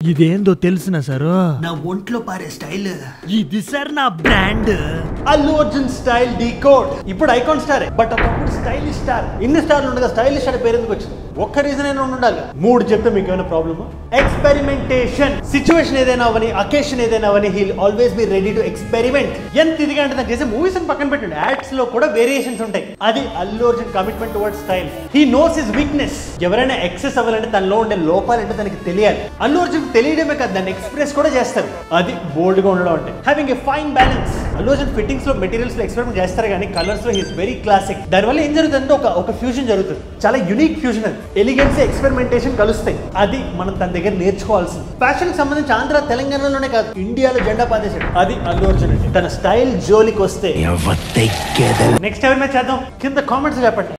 ఇదేందో తెలిసిన సారు నా ఒంట్లో పారే స్టైల్ ఇది సార్ నా brand Allu Arjun style decode ఇప్పుడు ఐకాన్ స్టార్ బట్ ఒకప్పుడు స్టైలిష్ స్టార్ ఇన్ని స్టార్లు ఉండగా స్టైలిష్ స్టార్ పేరు ఎందుకు వచ్చింది ఒక్క రీజన్ అయినా ఉండాలి మూడు చెప్తే మీకు ఏమైనా ప్రాబ్లమ్ ఎక్స్పెరిమెంటేషన్ సిచ్యువేషన్ ఏదైనా అవని అకేషన్ ఏదైనా అవని he'll always be ready to experiment ఎంత ఇదిగా అంటే నాకు చేసే మూవీస్ అని పక్కన పెట్టండి యాడ్స్ లో కూడా వేరియేషన్స్ ఉంటాయి అది Allu Arjun commitment toward style he knows his weakness ఎవరైనా ఎక్సెస్ అవ్వాలంటే తనలో ఉండే లోపాలు అంటే తనకి తెలియాలి అల్లు అర్జున్ తెలియడమే కాదు దాన్ని ఎక్స్ప్రెస్ కూడా చేస్తారు అది బోల్డ్ గా ఉండడం అంటే having a fine balance Allu Arjun fittings లో మెటీరియల్స్ లో ఎక్స్పెరిమెంట్ చేస్తారు కానీ కలర్స్ లో హిస్ వెరీ క్లాసిక్ దానివల్ల ఏం జరుగుతుందంటే ఒక ఒక ఫ్యూజన్ జరుగుతుంది చాలా యునిక్ ఫ్యూజన్ అది ఎలిగెన్స్ ఎక్స్పెరిమెంటేషన్ కలుస్తాయి అది మనం తన దగ్గర నేర్చుకోవాల్సింది ఫ్యాషన్ కి సంబంధించి ఆంధ్ర తెలంగాణలోనే కాదు ఇండియాలో జెండా పాదేశాడు అది అల్లు అర్జున్ అంటే తన స్టైల్ జోలికి వస్తే నెక్స్ట్ ఎవరి మీద చేద్దాం కింద కామెంట్స్ చెప్పండి